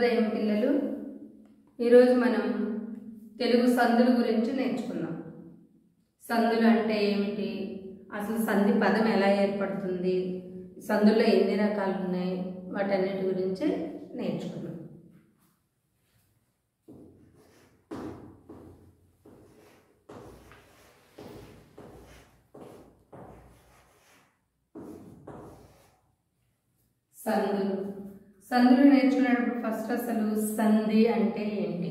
శుభోదయం పిల్లలు ఈరోజు మనం తెలుగు సందుల గురించి నేర్చుకుందాం సందులు అంటే ఏమిటి అసలు సంధి పదం ఎలా ఏర్పడుతుంది సందుల్లో ఎన్ని రకాలు ఉన్నాయి వాటన్నిటి గురించి నేర్చుకుందాం సందులు సందులు నేర్చుకునేటప్పుడు ఫస్ట్ అసలు సంధి అంటే ఏంటి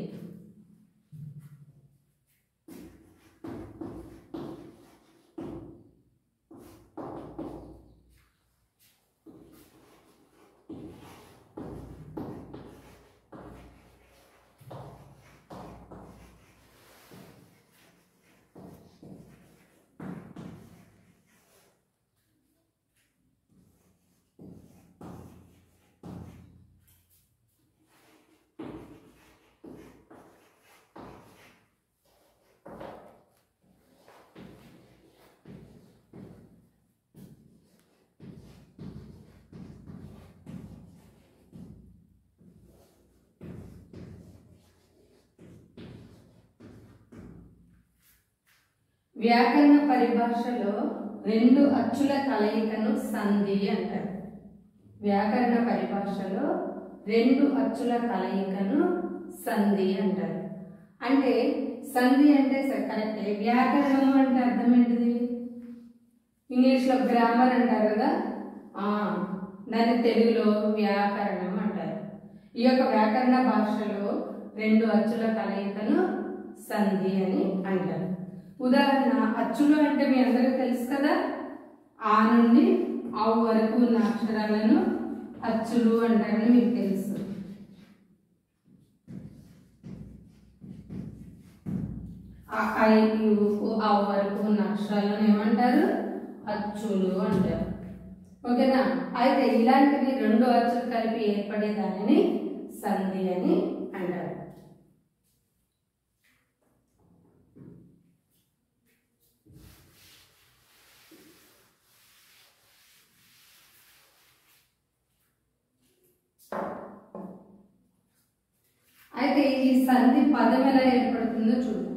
వ్యాకరణ పరిభాషలో రెండు అచ్చుల కలయికను సంధి అంటారు వ్యాకరణ పరిభాషలో రెండు అచ్చుల కలయికను సంధి అంటారు అంటే సంధి అంటే స- కరెక్టే వ్యాకరణము అంటే అర్థం ఏంటిది ఇంగ్లీష్లో గ్రామర్ అంటారు కదా ఆ, దాన్ని తెలుగులో వ్యాకరణం అంటారు ఈ యొక్క వ్యాకరణ భాషలో రెండు అచ్చుల కలయికను సంధి అని అంటారు ఉదాహరణ అచ్చులు అంటే మీ అందరికీ తెలుసు కదా ఆ నుండి ఆ వరకు ఉన్న అక్షరాలను అచ్చులు అంటారని మీకు తెలుసు ఆ ఐ యు ఊ, ఆ వరకు ఉన్న అక్షరాలను ఏమంటారు అచ్చులు అంటారు ఓకేనా అయితే ఇలాంటివి రెండు అచ్చులు కలిపి ఏర్పడే దానిని సంధి అని అంటారు అయితే ఈ సంధి పదం ఎలా ఏర్పడుతుందో చూద్దాం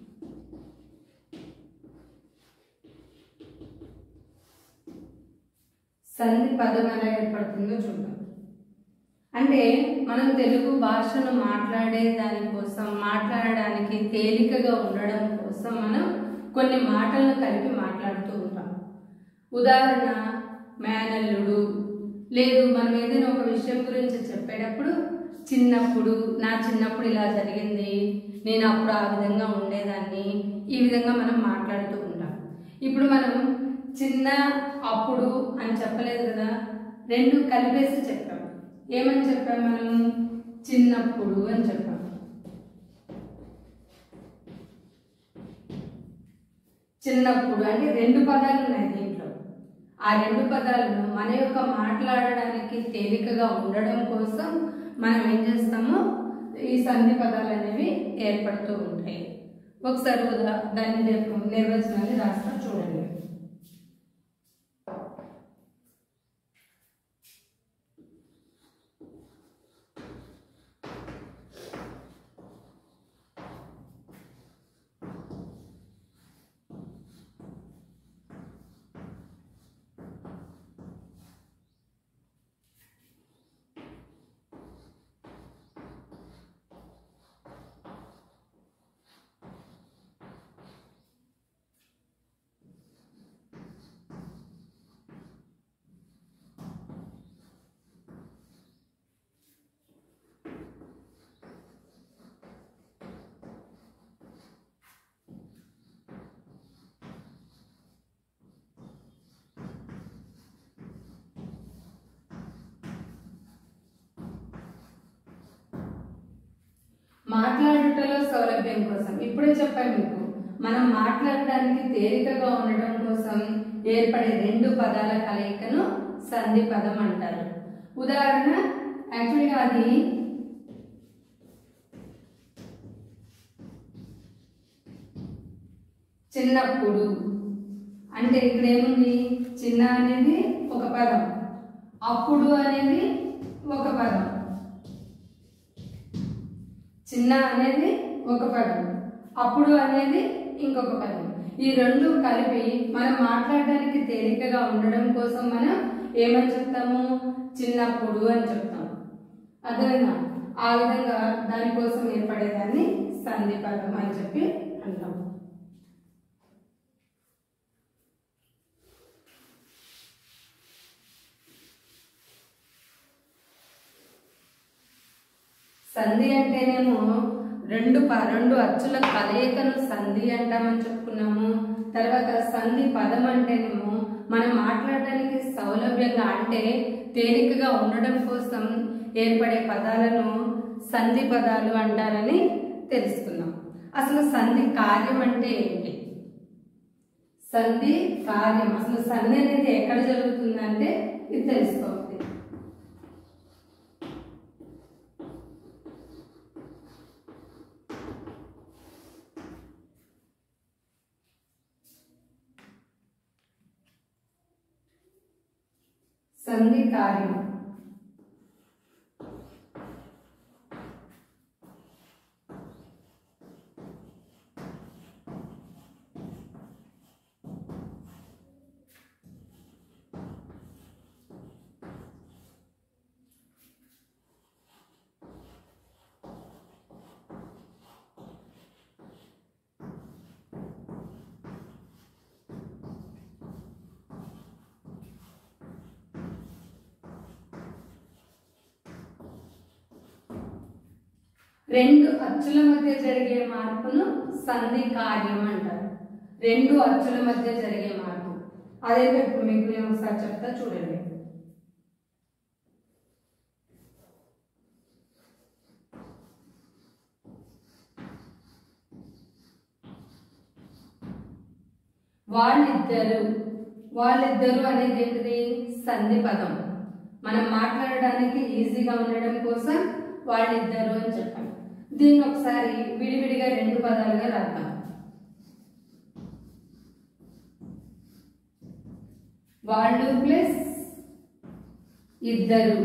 సంధి పదం ఎలా ఏర్పడుతుందో చూద్దాం అంటే మనం తెలుగు భాషను మాట్లాడే దానికోసం మాట్లాడడానికి తేలికగా ఉండడం కోసం మనం కొన్ని మాటలను కలిపి మాట్లాడుతూ ఉంటాం ఉదాహరణ మేనల్లుడు లేదు మనం ఏదైనా ఒక విషయం గురించి చెప్పేటప్పుడు చిన్నప్పుడు నా చిన్నప్పుడు ఇలా జరిగింది నేను అప్పుడు ఆ విధంగా ఉండేదాన్ని ఈ విధంగా మనం మాట్లాడుతూ ఉంటాం ఇప్పుడు మనం చిన్న అప్పుడు అని చెప్పలేదు కదా రెండు కలిపేసి చెప్పాం ఏమని చెప్పాం మనం చిన్నప్పుడు అని చెప్పాం చిన్నప్పుడు అంటే రెండు పదాలు ఉన్నాయి దీంట్లో ఆ రెండు పదాలను మన యొక్క మాట్లాడడానికి తేలికగా ఉండడం కోసం మనం ఏం చేస్తాము ఈ సంధి పదాలు అనేవి ఏర్పడుతూ ఉంటాయి ఒకసారి ఉదా దాని నిర్వ- నిర్వచనాన్ని రాస్తా చూడండి మాట్లాడుటలో సౌలభ్యం కోసం ఇప్పుడే చెప్పాను మీకు మనం మాట్లాడడానికి తేలికగా ఉండడం కోసం ఏర్పడే రెండు పదాల కలయికను సంధి పదం అంటారు ఉదాహరణ యాక్చువల్గా అది చిన్నప్పుడు అంటే ఇక్కడ ఏముంది చిన్న అనేది ఒక పదం అప్పుడు అనేది ఒక పదం చిన్న అనేది ఒక పదం అప్పుడు అనేది ఇంకొక పదం ఈ రెండు కలిపి మనం మాట్లాడడానికి తేలికగా ఉండడం కోసం మనం ఏమని చెప్తాము చిన్నప్పుడు అని చెప్తాము అర్థమైందా ఆ విధంగా దానికోసం ఏర్పడేదాన్ని సంధి పదం అని చెప్పి అంటాం సంధి అంటేనేమో రెండు ప- రెండు అచ్చుల కలయికను సంధి అంటామని చెప్పుకున్నాము తర్వాత సంధి పదం అంటేనేమో మనం మాట్లాడడానికి సౌలభ్యంగా అంటే తేలికగా ఉండడం కోసం ఏర్పడే పదాలను సంధి పదాలు అంటారని తెలుసుకున్నాం అసలు సంధి కార్యం అంటే ఏంటి సంధి కార్యం అసలు సంధి అనేది ఎక్కడ జరుగుతుందంటే ఇది తెలుసుకోవాలి సంధి కార్యం రెండు అచ్చుల మధ్య జరిగే మార్పును సంధి కార్యం అంటారు రెండు అచ్చుల మధ్య జరిగే మార్పు అదే ఇప్పుడు మీకు నేను ఒకసారి చెప్తా చూడండి వాళ్ళిద్దరు వాళ్ళిద్దరు అనేది ఏంటిది సంధి పదం మనం మాట్లాడడానికి ఈజీగా ఉండడం కోసం వాళ్ళిద్దరు అని చెప్పాను దీన్ని ఒకసారి విడివిడిగా రెండు పదాలుగా రాద్దాం వాళ్ళు ప్లస్ ఇద్దరు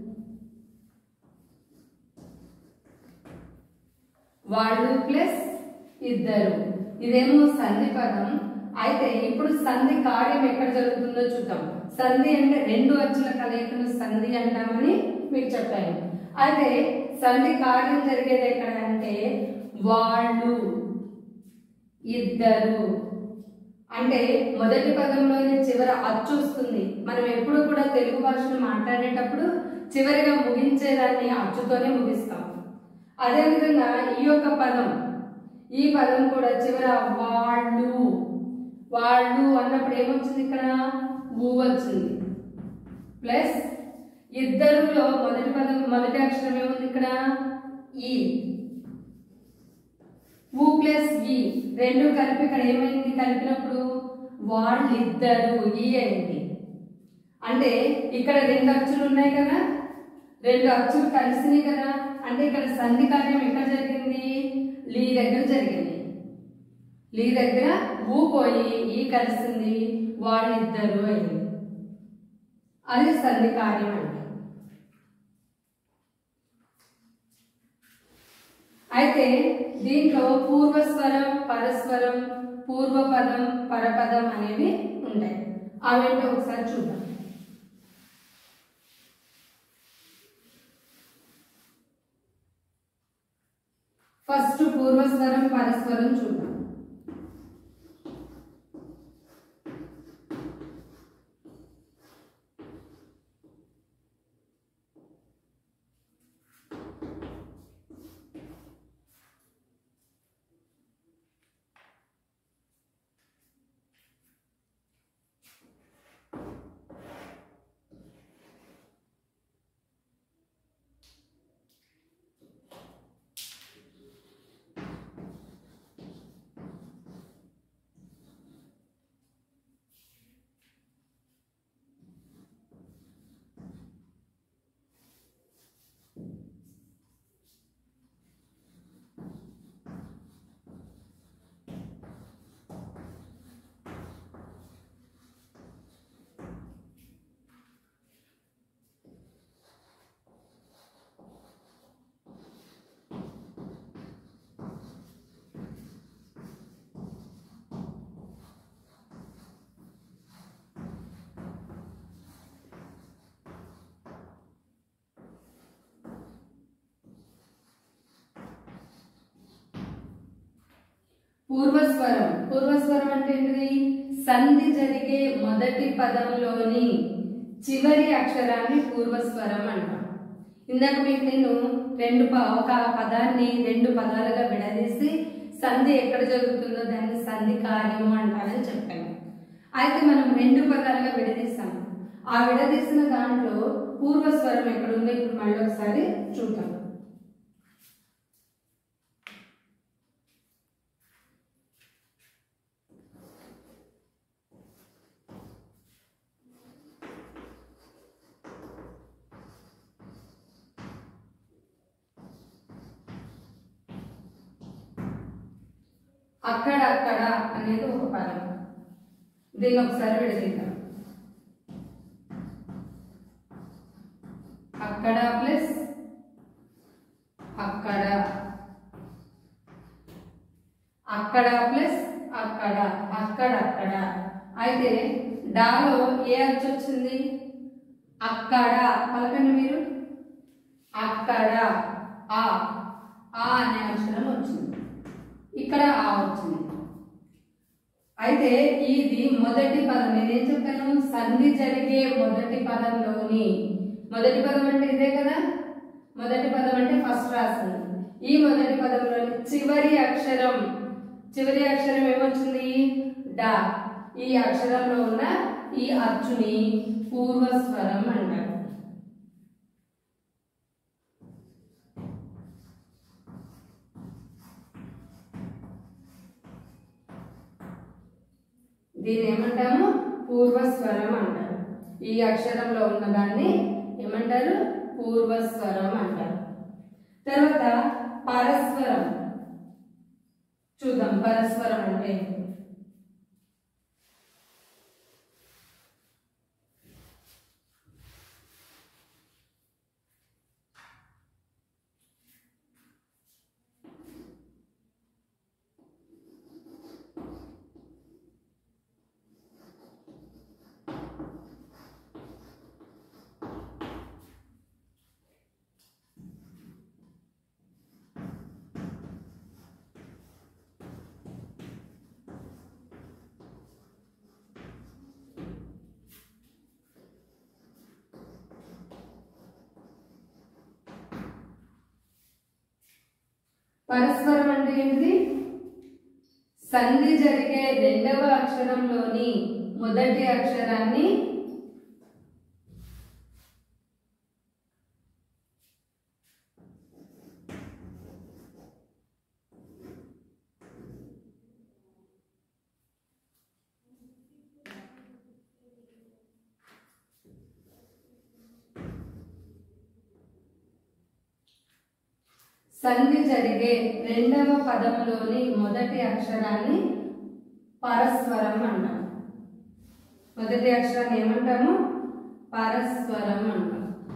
వాళ్ళు ప్లస్ ఇద్దరు ఇదేమో సంధి పదం అయితే ఇప్పుడు సంధి కార్యం ఎక్కడ జరుగుతుందో చూద్దాం సంధి అంటే రెండు అచ్చుల కలయికను సంధి అంటామని మీకు చెప్పాను అయితే సంధి కార్యం జరిగేది ఎక్కడ అంటే వాళ్ళు ఇద్దరు అంటే మొదటి పదంలోని చివర అచ్చు వస్తుంది మనం ఎప్పుడు కూడా తెలుగు భాషను మాట్లాడేటప్పుడు చివరిగా ముగించేదాన్ని అచ్చుతోనే ముగిస్తాం అదేవిధంగా ఈ యొక్క పదం ఈ పదం కూడా చివర వాళ్ళు వాళ్ళు అన్నప్పుడు ఏమొచ్చింది ఇక్కడ ఊ వచ్చింది ప్లస్ ఇద్దరులో మొదటి పదం మొదటి అక్షరం ఏముంది ఇక్కడ ఈ ఊ ప్లస్ ఈ రెండు కలిపి ఇక్కడ ఏమైంది కలిపినప్పుడు వాళ్ళిద్దరు ఈ అయింది అంటే ఇక్కడ రెండు అచ్చులు ఉన్నాయి కదా రెండు అచ్చులు కలిసినాయి కదా అంటే ఇక్కడ సంధి కార్యం ఎక్కడ జరిగింది లీ దగ్గర జరిగింది లీ దగ్గర ఊ పోయి ఈ కలిసింది వాళ్ళిద్దరు అయింది అది సంధి కార్యం అంటే అయితే దీంట్లో పూర్వస్వరం పరస్వరం పూర్వపదం పరపదం అనేవి ఉంటాయి అవేంటో ఒకసారి చూద్దాం ఫస్ట్ పూర్వస్వరం పరస్వరం చూద్దాం పూర్వస్వరం పూర్వస్వరం అంటే ఏంటిది సంధి జరిగే మొదటి పదంలోని చివరి అక్షరాన్ని పూర్వస్వరం అంటాం ఇందాక మీకు నేను రెండు ప- ఒక పదాన్ని రెండు పదాలుగా విడదీసి సంధి ఎక్కడ జరుగుతుందో దాన్ని సంధి కార్యము అంటారని చెప్పాను అయితే మనం రెండు పదాలుగా విడదీస్తాము ఆ విడదీసిన దాంట్లో పూర్వస్వరం ఎక్కడ ఉందో ఇప్పుడు మళ్ళీ ఒకసారి చూద్దాం అక్కడ అక్కడ అనేది ఒక పదం దీన్ని ఒకసారి విడదీద్దాం అక్కడ ప్లస్ అక్కడ అక్కడ ప్లస్ అక్కడ అక్కడ అక్కడ అయితే డాలో ఏ అచ్చు వచ్చింది అక్కడ పలకండి మీరు అక్కడ ఆ ఆ అనే అక్షరం వచ్చింది ఇక్కడ ఆ వచ్చింది అయితే ఇది మొదటి పదం నేనేం చెప్పాను సంధి జరిగే మొదటి పదంలోని మొదటి పదం అంటే ఇదే కదా మొదటి పదం అంటే ఫస్ట్ రాసింది ఈ మొదటి పదంలోని చివరి అక్షరం చివరి అక్షరం ఏమొచ్చింది డా ఈ అక్షరంలో ఉన్న ఈ అచ్చుని పూర్వస్వరం అంటారు దీన్ని ఏమంటాము పూర్వస్వరం అంటారు ఈ అక్షరంలో ఉన్నదాన్ని ఏమంటారు పూర్వస్వరం అంటారు తర్వాత పరస్వరం చూద్దాం పరస్వరం అంటే ఏంటి? పరస్పరం అంటే ఏంటిది సంధి జరిగే రెండవ అక్షరంలోని మొదటి అక్షరాన్ని సంధి జరిగే రెండవ పదంలోని మొదటి అక్షరాన్ని పరస్వరం అంటాం మొదటి అక్షరాన్ని ఏమంటాము పరస్వరం అంటాం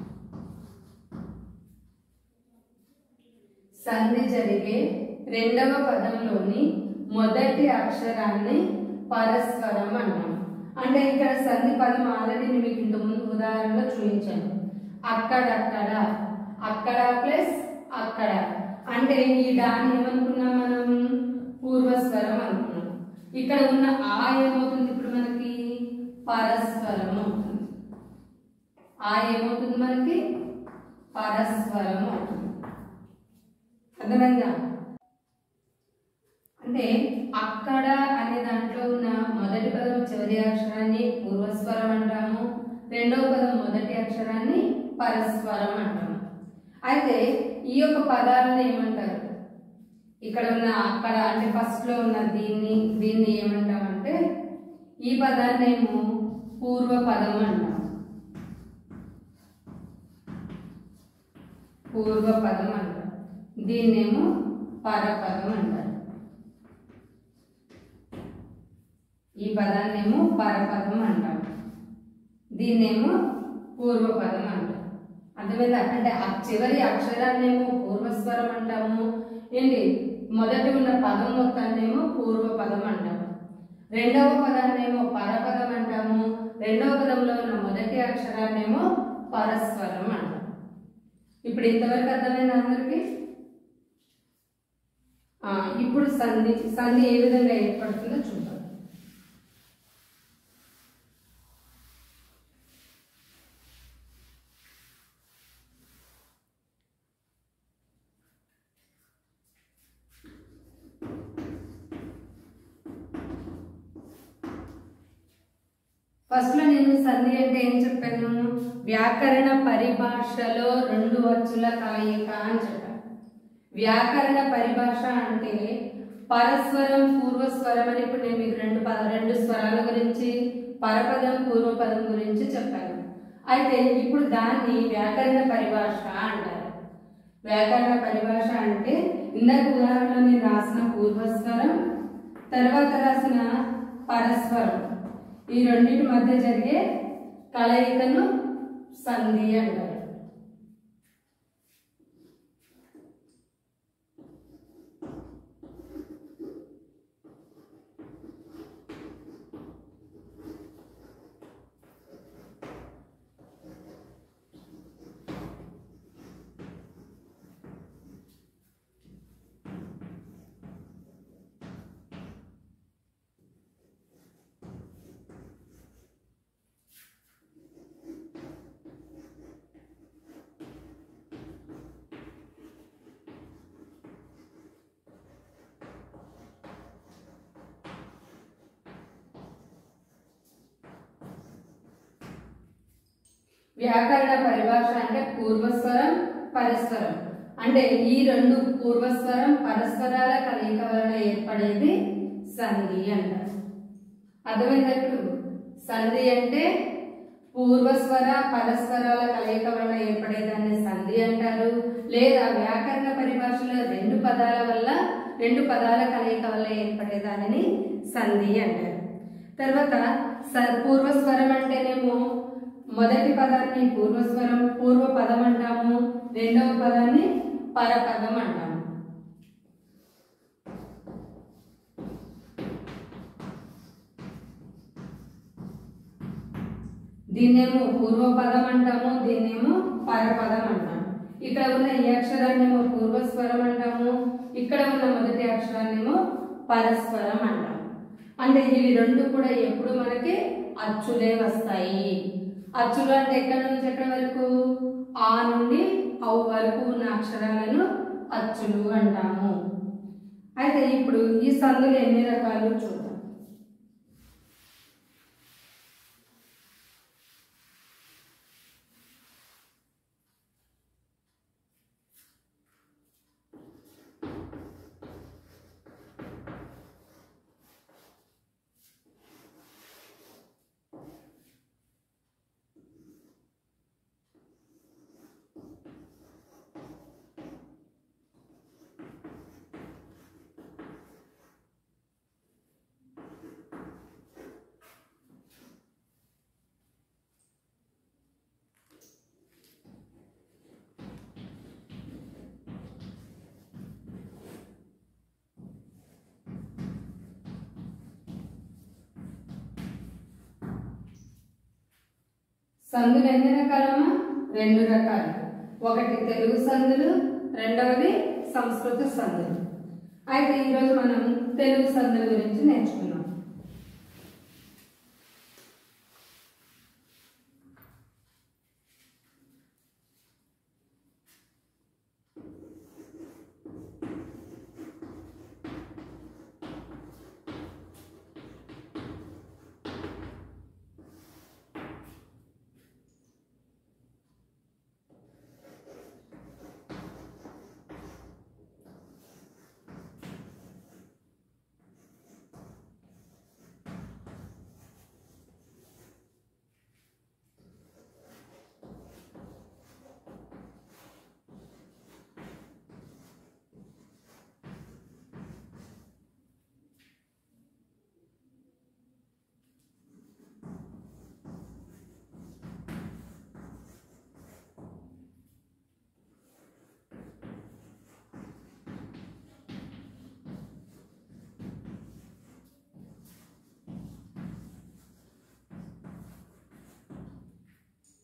సంధి జరిగే రెండవ పదంలోని మొదటి అక్షరాన్ని పరస్వరం అంటాం అంటే ఇక్కడ సంధి పదం ఆల్రెడీ నేను మీకు ఇంతకుముందు ఉదాహరణలో చూపించాను అక్కడక్కడ అక్కడ ప్లస్ అక్కడ అంటే ఈ డాన్ని ఏమనుకున్నాం మనం పూర్వస్వరం అనుకున్నాం ఇక్కడ ఉన్న ఆ ఏమవుతుంది ఇప్పుడు మనకి పరస్వరం అవుతుంది ఆ ఏమవుతుంది మనకి పరస్వరం అవుతుంది అర్థమైందా అంటే అక్కడ అనే దాంట్లో ఉన్న మొదటి పదం చివరి అక్షరాన్ని పూర్వస్వరం అంటాము రెండవ పదం మొదటి అక్షరాన్ని పరస్వరం అంటాము అయితే ఈ యొక్క పదాలను ఏమంటారు ఇక్కడ ఉన్న అక్కడ అంటే ఫస్ట్ లో ఉన్న దీన్ని దీన్ని ఏమంటామంటే ఈ పదాన్ని ఏమో పూర్వ పదం అంటాం పూర్వ పదం అంటారు దీన్నేమో పరపదం అంటారు ఈ పదాన్నేమో పరపదం అంటాం దీన్నేమో పూర్వపదం అంటాం అర్థమైందా అంటే ఆ చివరి అక్షరాన్నేమో పూర్వస్వరం అంటాము ఏంటి మొదటి ఉన్న పదం మొత్తాన్నేమో పూర్వపదం అంటాము రెండవ పదాన్నేమో పరపదం అంటాము రెండవ పదంలో ఉన్న మొదటి అక్షరాన్నేమో పరస్వరం అంటాం ఇప్పుడు ఇంతవరకు అర్థమైంది అందరికి ఆ, ఇప్పుడు సంధి సంధి ఏ విధంగా ఏర్పడుతుందో చూద్దాం ఫస్ట్ లో నేను సంధి అంటే ఏం చెప్పాను వ్యాకరణ పరిభాషలో రెండు అచ్చుల కలయిక అని చెప్పాను వ్యాకరణ పరిభాష అంటే పరస్వరం పూర్వస్వరం అని ఇప్పుడు నేను మీకు రెండు పద రెండు స్వరాల గురించి పరపదం పూర్వపదం గురించి చెప్పాను అయితే ఇప్పుడు దాన్ని వ్యాకరణ పరిభాష అంటారు వ్యాకరణ పరిభాష అంటే ఇందాక ఉదాహరణలో నేను రాసిన పూర్వస్వరం తర్వాత రాసిన పరస్వరం ఈ రెండింటి మధ్య జరిగే కలయికను సంధి అంటారు వ్యాకరణ పరిభాష అంటే పూర్వస్వరం పరస్వరం అంటే ఈ రెండు పూర్వస్వరం పరస్వరాల కలయిక వలన ఏర్పడేది సంధి అంటారు అర్థమైందా ఇప్పుడు సంధి అంటే పూర్వస్వర పరస్వరాల కలయిక వలన ఏర్పడేదాన్ని సంధి అంటారు లేదా వ్యాకరణ పరిభాషలో రెండు పదాల వల్ల రెండు పదాల కలయిక వల్ల ఏర్పడేదానిని సంధి అంటారు తర్వాత స- పూర్వస్వరం అంటేనేమో మొదటి పదాన్ని పూర్వస్వరం పూర్వ పదం అంటాము రెండవ పదాన్ని పరపదం అంటాము దీన్నేమో పూర్వపదం అంటాము దీన్నేమో పరపదం అంటాము ఇక్కడ ఉన్న ఈ అక్షరాన్నేమో పూర్వస్వరం అంటాము ఇక్కడ ఉన్న మొదటి అక్షరాన్నేమో పరస్వరం అంటాము అంటే ఇవి రెండు కూడా ఎప్పుడు మనకి అచ్చులే వస్తాయి అచ్చులు అంటే ఎక్కడి నుంచి ఎక్కడి వరకు ఆ నుండి ఔ వరకు ఉన్న అక్షరాలను అచ్చులు అంటాము అయితే ఇప్పుడు ఈ సందులు ఎన్ని రకాలు చూద్దాం సందులు ఎన్ని రకాలమ్మా రెండు రకాలు ఒకటి తెలుగు సందులు రెండవది సంస్కృత సందులు అయితే ఈరోజు మనం తెలుగు సందుల గురించి నేర్చుకున్నాం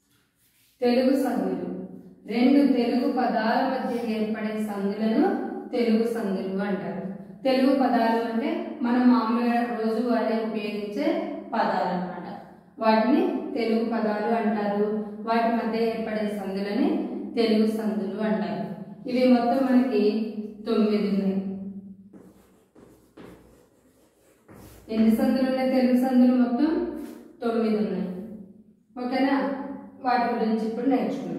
తెలుగు సందులు రెండు తెలుగు పదాల మధ్య ఏర్పడే సందులను తెలుగు సందులు అంటారు తెలుగు పదాలు అంటే మనం మామూలుగా రోజు వాడే ఉపయోగించే పదాలు అన్నమాట వాటిని తెలుగు పదాలు అంటారు వాటి మధ్య ఏర్పడే సందులని తెలుగు సందులు అంటారు ఇవి మొత్తం మనకి తొమ్మిది ఉన్నాయి ఎన్ని సందులు ఉన్నాయి తెలుగు సందులు మొత్తం తొమ్మిది ఉన్నాయి ఓకేనా వాటి గురించి ఇప్పుడు నేర్చుకున్నాం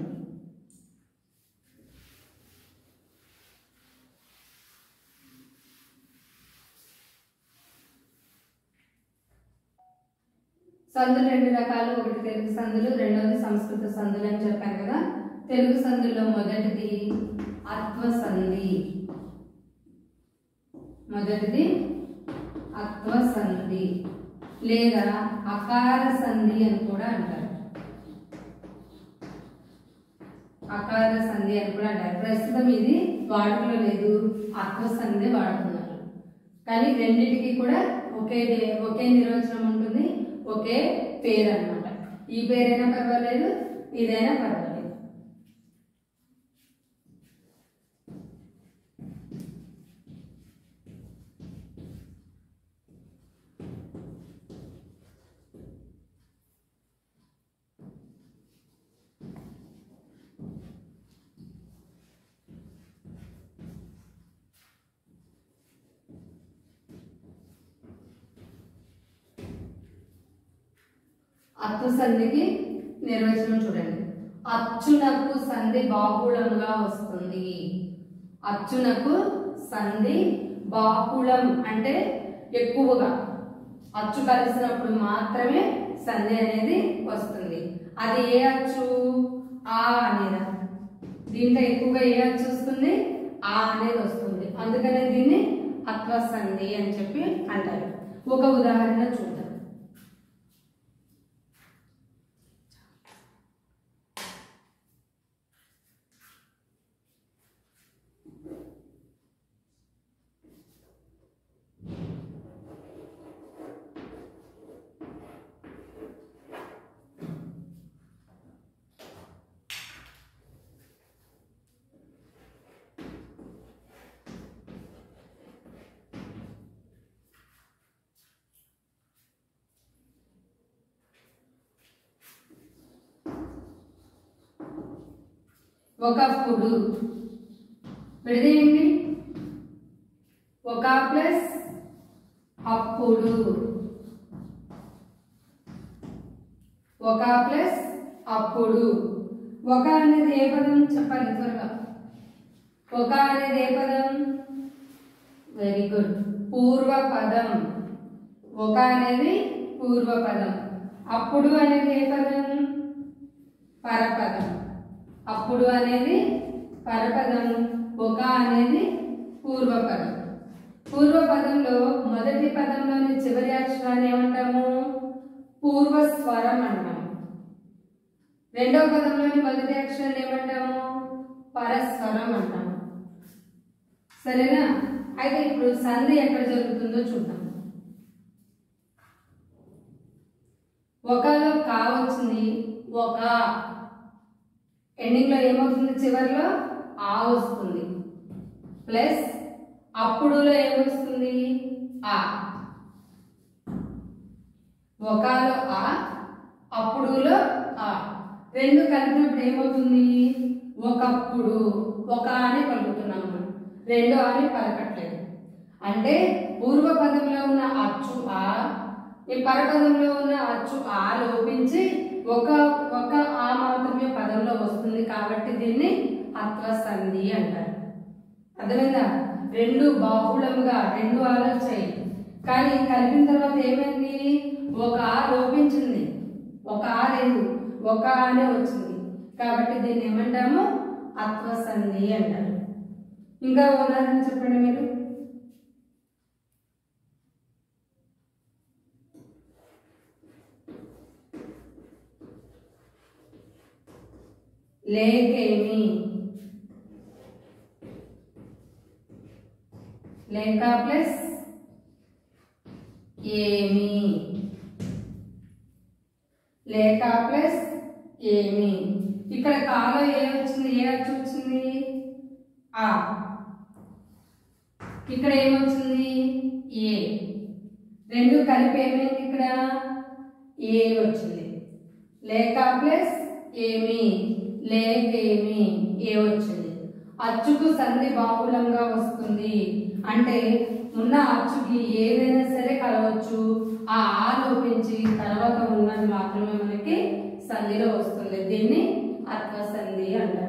సందులు రెండు రకాలు ఒకటి తెలుగు సందులు రెండవది సంస్కృత సందులు అని చెప్పాను కదా తెలుగు సందుల్లో మొదటిది అత్వ సంధి మొదటిది అత్వ సంధి లేదా అకార సంధి అని కూడా అంటారు అకార సంధి అని కూడా అంటారు ప్రస్తుతం ఇది వాడుకలో లేదు అత్వ సంధి వాడుతున్నారు కానీ రెండింటికి కూడా ఒకే డే- ఒకే నిర్వచనం ఉంటుంది ఒకే పేరు అన్నమాట ఈ పేరైనా పర్వాలేదు ఇదైనా పర్వాలేదు అత్తు సంధికి నిర్వచనం చూడండి అచ్చునకు సంధి బాహుళంగా వస్తుంది అచ్చునకు సంధి బాహుళం అంటే ఎక్కువగా అచ్చు కలిసినప్పుడు మాత్రమే సంధి అనేది వస్తుంది అది ఏ అచ్చు ఆ అనేది దీంట్లో ఎక్కువగా ఏ అచ్చు వస్తుంది ఆ అనేది వస్తుంది అందుకనే దీన్ని అత్వ సంధి అని చెప్పి అంటారు ఒక ఉదాహరణ చూద్దాం ఒకప్పుడు విడదీయండి ఒక ప్లస్ అప్పుడు ఒక ప్లస్ అప్పుడు ఒక అనేది ఏ పదం చెప్పాలి త్వరగా ఒక అనేది ఏ పదం వెరీ గుడ్ పూర్వ పదం ఒక అనేది పూర్వ పదం అప్పుడు అనేది ఏ పదం పరపదం అప్పుడు అనేది పరపదం ఒక అనేది పూర్వపదం పూర్వపదంలో మొదటి పదంలోని చివరి అక్షరాన్ని ఏమంటాము పూర్వస్వరం అంటాము రెండవ పదంలోని మొదటి అక్షరాన్ని ఏమంటాము పరస్వరం అంటాము సరేనా అయితే ఇప్పుడు సంధి ఎక్కడ జరుగుతుందో చూద్దాం ఒకలో కా వచ్చింది ఒక ఎండింగ్ లో ఏమవుతుంది చివరిలో ఆ వస్తుంది ప్లస్ అప్పుడులో ఏమొస్తుంది ఆ ఒకలో ఆ అప్పుడులో ఆ రెండు కలిపినప్పుడు ఏమవుతుంది ఒకప్పుడు ఒక అని పలుకుతున్నాము మనం. రెండు అని పలకట్లేదు అంటే పూర్వ పదంలో ఉన్న అచ్చు ఆ ఈ పరపదంలో ఉన్న అచ్చు ఆ లోపించి ఒక ఒక ఆ మాత్రమే పదంలో వస్తుంది కాబట్టి దీన్ని అత్వ సంధి అంటారు అర్థమైందా రెండు బాహుళముగా రెండు ఆలు వచ్చాయి కానీ కలిపిన తర్వాత ఏమైంది ఒక ఆ లోపించింది ఒక ఆ లేదు ఒక ఆనే వచ్చింది కాబట్టి దీన్ని ఏమంటాము అత్వ సంధి అంటారు ఇంకా ఉదాహరణ చెప్పండి మీరు లేకేమి లేక ప్లస్ ఏమి లేక ప్లస్ ఏమి ఇక్కడ కాలో ఏ వచ్చింది ఏ అచ్చు వచ్చింది ఆ ఇక్కడ ఏమొచ్చింది ఏ రెండు కలిపి ఏమైంది ఇక్కడ ఏ వచ్చింది లేక ప్లస్ ఏమి లేకేమి ఏ వచ్చింది అచ్చుకు సంధి బాహులంగా వస్తుంది అంటే ఉన్న అచ్చుకి ఏదైనా సరే కలవచ్చు ఆ ఆ లోపించి తర్వాత ఉన్నది మాత్రమే మనకి సంధిలో వస్తుంది దీన్ని అత్వ సంధి అంటారు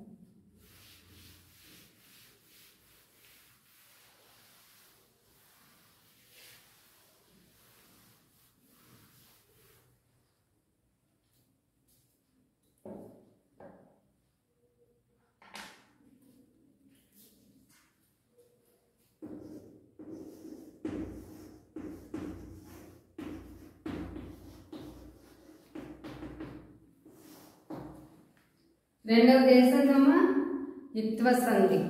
రెండవ దేశందమ్మా ఇత్వ సంధి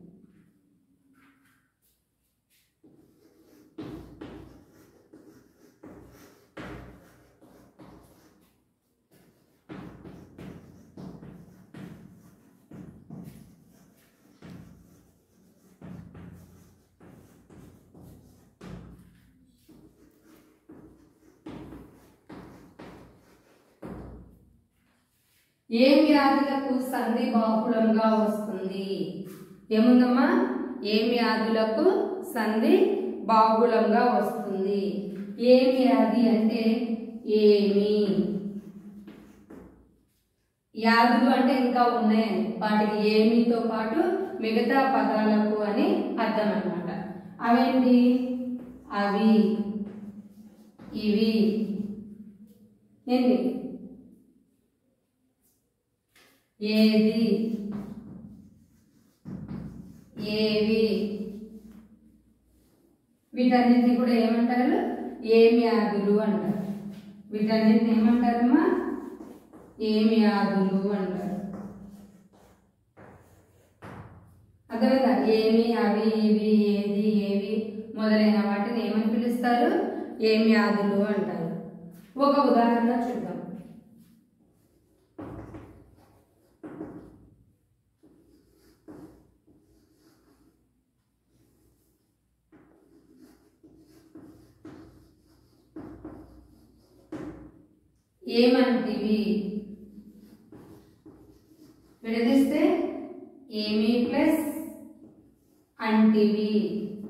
ఏ వ్యాధులకు సంధి బాహుళంగా వస్తుంది ఏముందమ్మా ఏ వ్యాధులకు సంధి బాహుళంగా వస్తుంది ఏ వ్యాధి అంటే ఏమి వ్యాధులు అంటే ఇంకా ఉన్నాయి వాటికి ఏమితో పాటు మిగతా పదాలకు అని అర్థం అన్నమాట అవేంటి అవి ఇవి ఏంటి ఏది ఏవి వీటన్నిటిని కూడా ఏమంటారు ఏమి ఆదులు అంటారు వీటన్నిటిని ఏమంటారమ్మా ఏమి ఆదులు అంటారు అర్థమైందా ఏమి అవి ఇవి ఏది ఏవి మొదలైన వాటిని ఏమని పిలుస్తారు ఏమి ఆదులు అంటారు ఒక ఉదాహరణ చూద్దాం ఏమంటివి విడదీస్తే ఏమి ప్లస్ అంటివి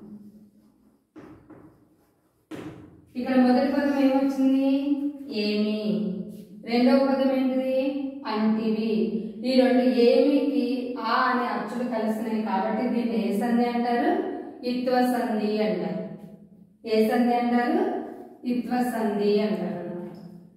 ఇక్కడ మొదటి పదం ఏమొచ్చింది ఏమి రెండవ పదం ఏంటిది అంటివి ఈ రెండు ఏమికి ఆ అనే అచ్చులు కలిసినాయి కాబట్టి దీన్ని ఏ సంధి అంటారు ఇత్వ సంధి అంటారు ఏ సంధి అంటారు ఇత్వ సంధి అంటారు అన్నమాట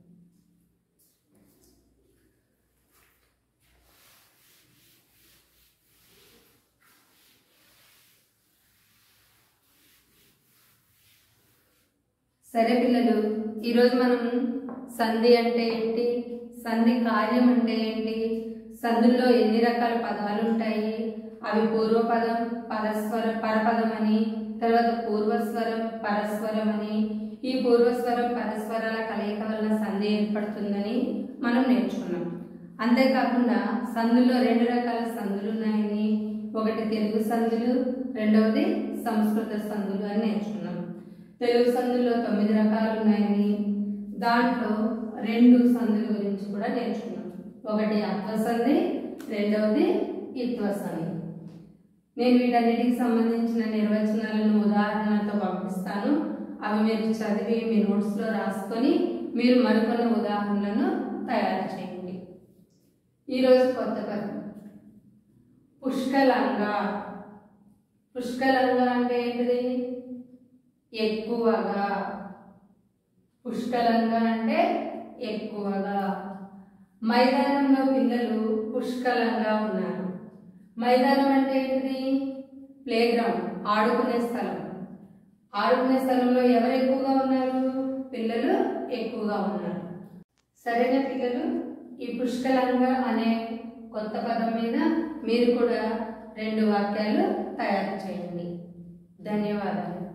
సరే పిల్లలు ఈరోజు మనం సంధి అంటే ఏంటి సంధి కార్యం అంటే ఏంటి సంధుల్లో ఎన్ని రకాల పదాలు ఉంటాయి అవి పూర్వపదం పరస్వరం పరపదం అని తర్వాత పూర్వస్వరం పరస్వరం అని ఈ పూర్వస్వరం పరస్వరాల కలయిక వలన సంధి ఏర్పడుతుందని మనం నేర్చుకున్నాం అంతేకాకుండా సంధుల్లో రెండు రకాల సంధులు ఉన్నాయని ఒకటి తెలుగు సంధులు రెండవది సంస్కృత సంధులు అని నేర్చుకున్నాం తెలుగు సందుల్లో తొమ్మిది రకాలు ఉన్నాయని దాంట్లో రెండు సంధుల గురించి కూడా నేర్చుకున్నాం ఒకటి అత్వ సంధి రెండవది ఇత్వ సంధి నేను వీటన్నిటికి సంబంధించిన నిర్వచనాలను ఉదాహరణలతో పంపిస్తాను అవి మీరు చదివి మీ నోట్స్లో రాసుకొని మీరు మరికొన్ని ఉదాహరణలను తయారు చేయండి ఈరోజు కొత్త పదం పుష్కలంగా పుష్కలంగా అంటే ఏంటిది ఎక్కువగా పుష్కలంగా అంటే ఎక్కువగా మైదానంలో పిల్లలు పుష్కలంగా ఉన్నారు మైదానం అంటే ఏంటిది ప్లే గ్రౌండ్ ఆడుకునే స్థలం ఆడుకునే స్థలంలో ఎవరు ఎక్కువగా ఉన్నారు పిల్లలు ఎక్కువగా ఉన్నారు సరైన పిల్లలు ఈ పుష్కలంగా అనే కొత్త పదం మీద మీరు కూడా రెండు వాక్యాలు తయారు చేయండి ధన్యవాదాలు